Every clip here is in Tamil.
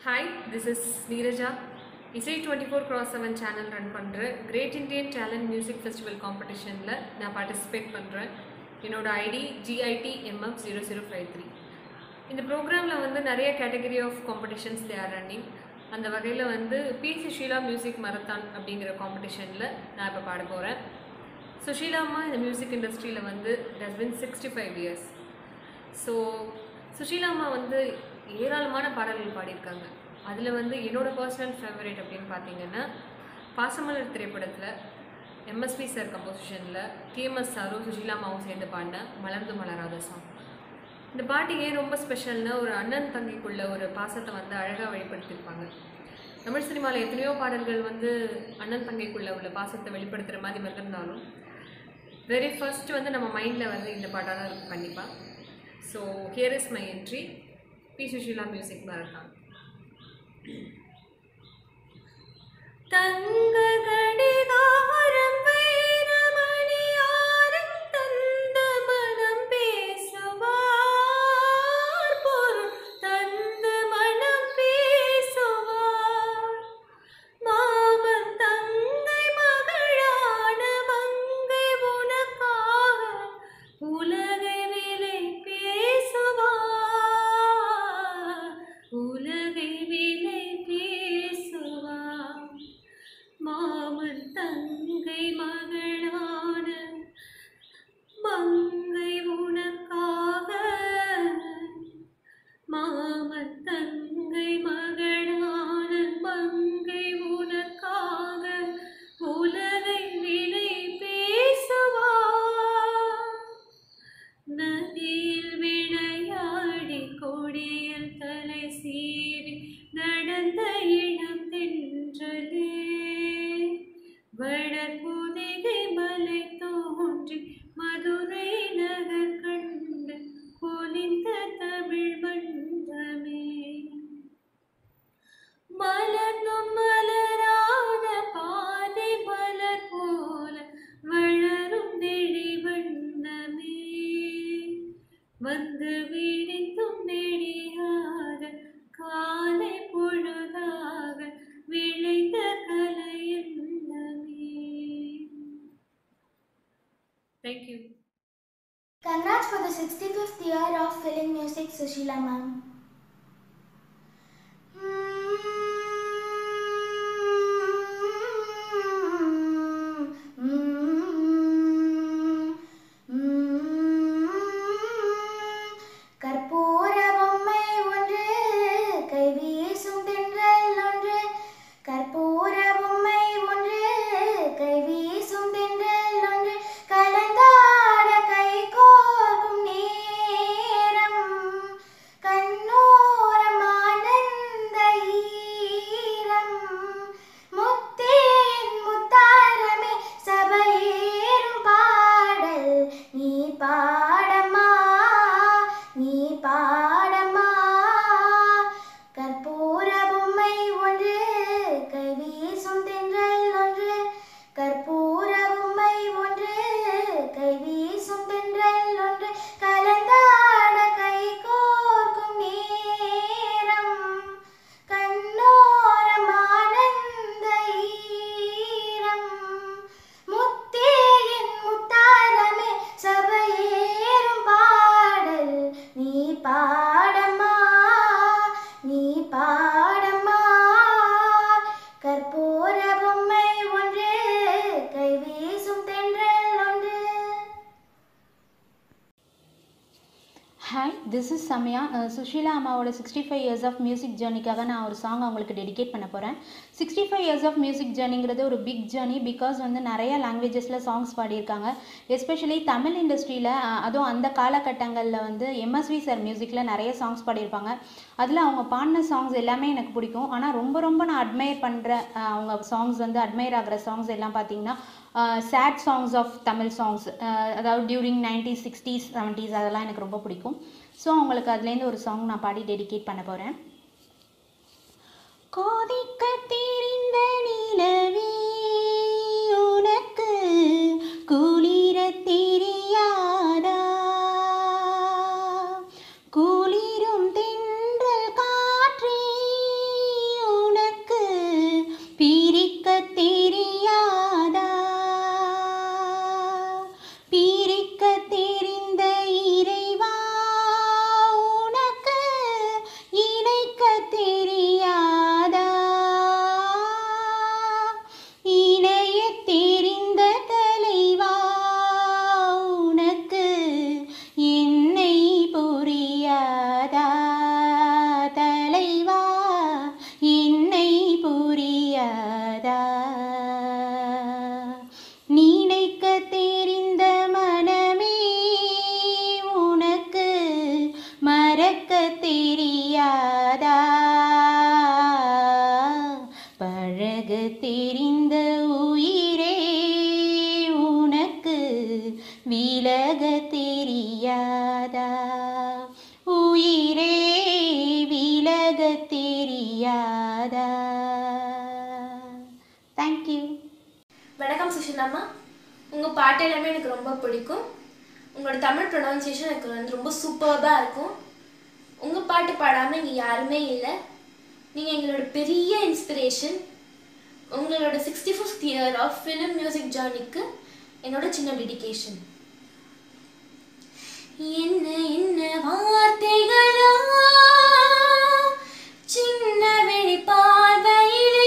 ஹாய் திஸ் இஸ் நீரஜா இசை twenty four cross seven channel run பண்ணுறேன் great Indian talent music festival காம்படிஷனில் நான் பார்ட்டிசிபேட் பண்ணுறேன் என்னோட ID GID MF zero zero five three இந்த ப்ரோக்ராமில் வந்து நிறைய category of competitions they are running அந்த வகையில் வந்து பி சுஷீலா மியூசிக் மரத்தான் அப்படிங்கிற காம்படிஷனில் நான் இப்போ பாட போகிறேன் சுஷீலாம்மா இந்த மியூசிக் இண்டஸ்ட்ரியில் வந்து does been sixty five years so சுஷீலாம்மா வந்து ஏராளமான பாடல்கள் பாடியிருக்காங்க அதில் வந்து என்னோட பர்சனல் ஃபேவரட் அப்படின்னு பார்த்தீங்கன்னா பாசமலர் திரைப்படத்தில் எம்எஸ்பி சார் கம்போசிஷனில் டிஎம்எஸ் சாரும் சுஷீலாம்மாவும் சேர்ந்து பாடின மலர்ந்து மலராத சாங் இந்த பாட்டு ஏன் ரொம்ப ஸ்பெஷல்னா ஒரு அண்ணன் தங்கைக்குள்ள ஒரு பாசத்தை வந்து அழகாக வெளிப்படுத்தியிருப்பாங்க தமிழ் சினிமாவில் எத்தனையோ பாடல்கள் வந்து அண்ணன் தங்கைக்குள்ள உள்ள பாசத்தை வெளிப்படுத்துகிற மாதிரி வந்திருந்தாலும் வெரி ஃபர்ஸ்ட் வந்து நம்ம மைண்டில் வந்து இந்த பாட்டாக தான் இருக்கும் கண்டிப்பாக so here is my entry P Susheela music மறக்காம தங்க கடிகாரம் வைரமணியாரம் தந்த மனம் பேசுவார் பொருள் தந்த மனம் பேசுவார் மாமன் தங்கை மகளான மங்கை உனக்காக உலகை விலை பேசுவார் உலகை விலை பேசுவார் மாமன் தங்கை மகளான மங்கை உனக்காக மாமன் தங்கை மகளான மங்கை உனக்காக உலகை விலை பேசுவார் நதியில் விளையாடி கொடியில் தலை சீவி நடந்த இடம் தென்றலே வடபுதிகை மலை தோன்றி மதுரை நகர் கண்டு பொலிந்த தமிழ் மன்றமே மலர்ந்தும் மலராத பாதை மலர் போல வளரும் நெழி வண்ணமே வந்து விழித்தும் நெடியாத காலை பொழுதாக விளைந்த கலையன்னமே thank you Congrats for the 65th year of film music, Sushila ma'am. கற்பூர பொம்மை ஒன்று கை வீசும் தென்றல் ஒன்று கற்பூர பொம்மை ஒன்று கை வீசும் தென்றல் ஒன்று கலந்தாட கை கோர்க்கும் நேரம் கண்ணோரம் ஆனந்த ஈரம் முத்தேன் முத்தாரமே சபையேறும் பாடல் நீ பாடமா நீ பாடமா கற்பூர பொம்மை ஒன்று கை வீசும் தென்றல் ஒன்று கற்பூர பொம்மை ஒன்று கை வீசும் தென்றல் ஒன்று கலந்தாட கை கோர்க்கும் நேரம் கண்ணோரம் ஆனந்த ஈரம் முத்தேயின் முத்தாரமே சபையேறும் பாடல் நீ பாடமா நீ பாடமா கற்பூர பொம்மை ஒன்று கை வீசும் தென்றல் ஒன்று hi this is Samaya uh Susheela அம்மாவோட sixty five years of music ஜேர்னிக்காக நான் ஒரு சாங் அவங்களுக்கு டெடிகேட் பண்ண போகிறேன் sixty five years of music ஜேர்னிங்கிறது ஒரு பிக் ஜேர்னி பிகாஸ் வந்து நிறைய லாங்குவேஜஸில் சாங்ஸ் பாடியிருக்காங்க எஸ்பெஷலி தமிழ் இண்டஸ்ட்ரியில் அதுவும் அந்த காலகட்டங்களில் வந்து எம்எஸ்வி சார் மியூசிக்கில் நிறைய சாங்ஸ் பாடியிருப்பாங்க அதில் அவங்க பாடின சாங்ஸ் எல்லாமே எனக்கு பிடிக்கும் ஆனால் ரொம்ப ரொம்ப நான் அட்மையர் பண்ணுற அவங்க சாங்ஸ் வந்து அட்மையர் ஆகிற சாங்ஸ் எல்லாம் பார்த்தீங்கன்னா sad songs of Tamil songs அதாவது டியூரிங் நைன்டிஸ் சிக்ஸ்டீஸ் செவன்ட்டீஸ் அதெல்லாம் எனக்கு ரொம்ப பிடிக்கும் ஸோ அவங்களுக்கு அதுலேருந்து ஒரு சாங் நான் பாடி டெடிகேட் பண்ண போகிறேன் கோதிக்க தெரிந்த நிலவே உனக்கு குளிர தெரியாதா குளிரும் தென்றல் காற்றே முடியாதா தேங்க்யூ வணக்கம் சுஷிலாமா உங்கள் பாட்டு எல்லாமே எனக்கு ரொம்ப பிடிக்கும் உங்களோட தமிழ் ப்ரொனவுன்சியேஷன் எனக்கு வந்து ரொம்ப சூப்பர்பாக இருக்கும் உங்கள் பாட்டு பாடாமல் இங்கே யாருமே இல்லை நீங்கள் எங்களோட பெரிய இன்ஸ்பிரேஷன் உங்களோட sixty fifth year of film music ஜேர்னிக்கு என்னோட சின்ன டெடிகேஷன் என்ன என்ன வார்த்தைகளா சின்ன வெளி பார்வையிலே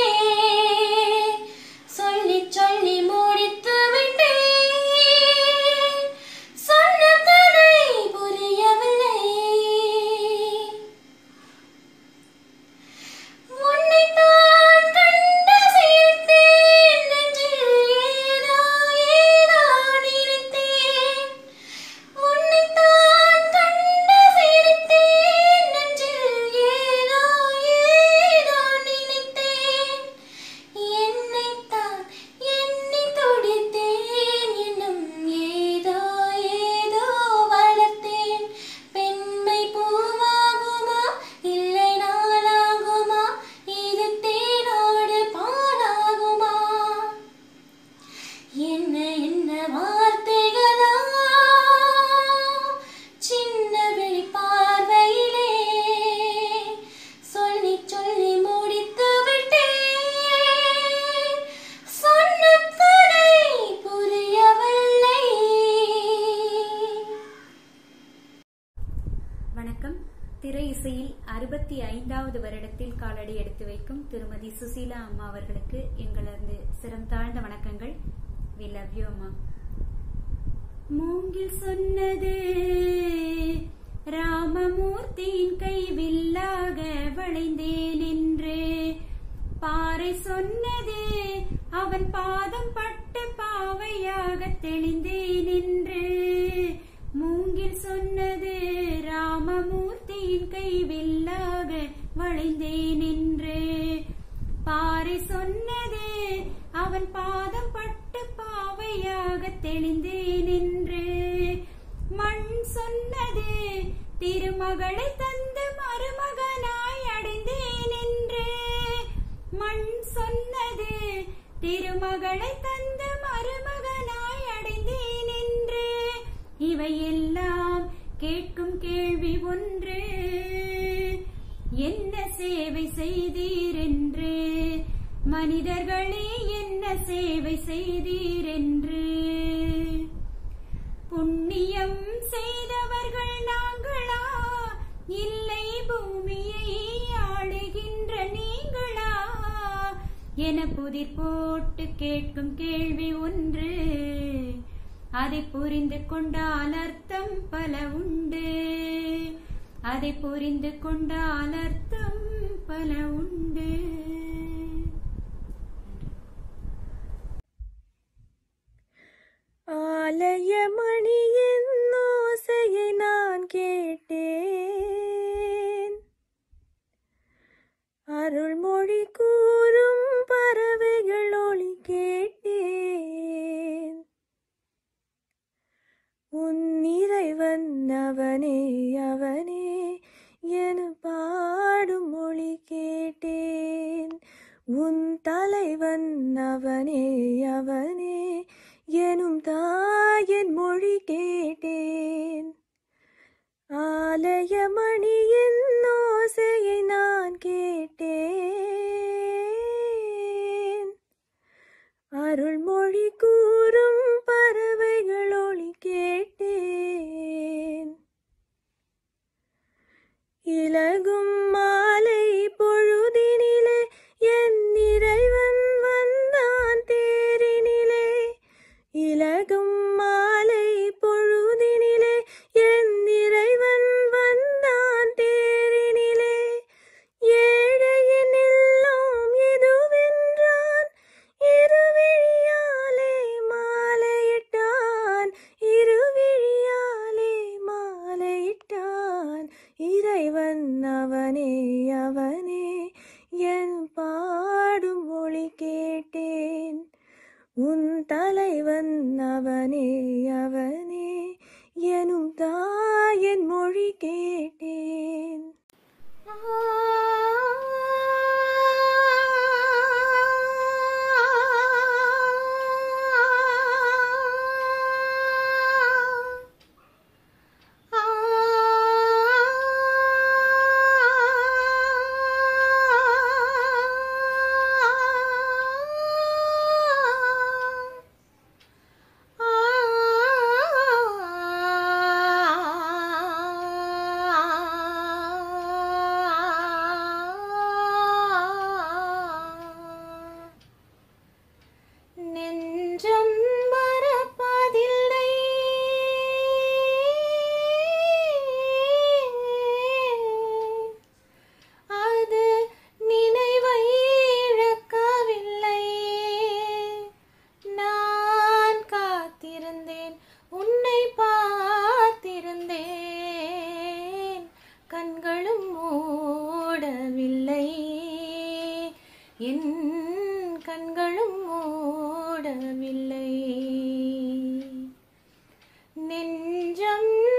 சொல்லி சொல்லி முடித்து விட்டேன் சொன்ன கதை புரியவில்லை உன்னைத்தான் கண்டு சிரித்தேன் நெஞ்சில் ஏதோ ஏதோ நினைத்தேன் உன்னைத்தான் கண்டு சிரித்தேன் நெஞ்சில் ஏதோ ஏதோ நினைத்தேன் என்னைத்தான் எண்ணி துடித்தேன் இன்னும் ஏதோ ஏதோ வளர்த்தேன் பெண்மை பூவாகுமா இல்லை நாளாகுமா இது தேனோடு பாலாகுமா என்ன என்ன வார்த்தைகளா சின்ன வெளி பார்வையிலே சொல்லி சொல்லி முடித்து விட்டேன் சொன்ன கதை புரியவில்லை வணக்கம் திரை இசையில் அறுபத்தி ஐந்தாவது வருடத்தில் காலடி எடுத்து வைக்கும் திருமதி சுசீலா அம்மா அவர்களுக்கு எங்களது சிரம் தாழ்ந்த வணக்கங்கள் வி லவ் யூ அம்மா மூங்கில் சொன்னது ராமமூர்த்தியின் கை வில்லாக வளைந்தேன் என்று பாறை சொன்னது அவன் பாதம் பட்டு பாவையாக தெளிந்தேன் என்று மூங்கில் சொன்னது ராமமூர்த்தியின் கை வில்லாக வளைந்தேன் என்று பாறை சொன்னது அவன் பாதம் பட்டு பாவையாக தெளிந்தேன் என்று மண் சொன்னது திருமகளை தந்து மருமகனாய் அடைந்தேன் என்று மண் சொன்னது திருமகளை தந்து மருமகனாய் அடைந்தேன் என்று இவையெல்லாம் கேட்கும் கேள்வி ஒன்று என்ன சேவை செய்தீர் என்று மனிதர்களே என்ன சேவை செய்தீர் என்று புண்ணியம் செய்தவர்கள் நாங்களா இல்லை பூமியை ஆளுகின்ற நீங்களா என புதிர் போட்டு கேட்கும் கேள்வி ஒன்று அதை புரிந்து கொண்டால் அர்த்தம் பல உண்டு அதை புரிந்து கொண்டால் அர்த்தம் பல உண்டு ஆலயமணியின் ஓசையை நான் கேட்டேன் அருள்மொழி கூறும் பறவைகள் ஒளி கேட்டேன் உன் இறைவன் அவனே அவனே என பாடும் மொழி கேட்டேன் உன் தலைவன் அவனே அவனே எனும் தாயின் மொழி கேட்டேன் ஆலயமணியின் ஓசையை நான் கேட்டேன் அருள்மொழி கூறும் பறவைகள் ஒளி கேட்டேன் இலகும் மாலை பொழுதினிலே என் இறைவன் வந்தான் தேரினிலே இலகும் மாலை பொழுதினிலே என் இறைவன் வந்தான் தேரினிலே ஏழையின் இல்லம் இதுவென்றான் இருவிழியாலே மாலையிட்டான் இருவிழியாலே மாலையிட்டான் இறைவன் அவனே அவனே என் பாடும் மொழி கேட்டேன் உன் தலைவன் அவனே அவனே எனும் தாயின் மொழி கேட்டேன் ஆ என் கண்களும் மூடவில்லை நெஞ்சம்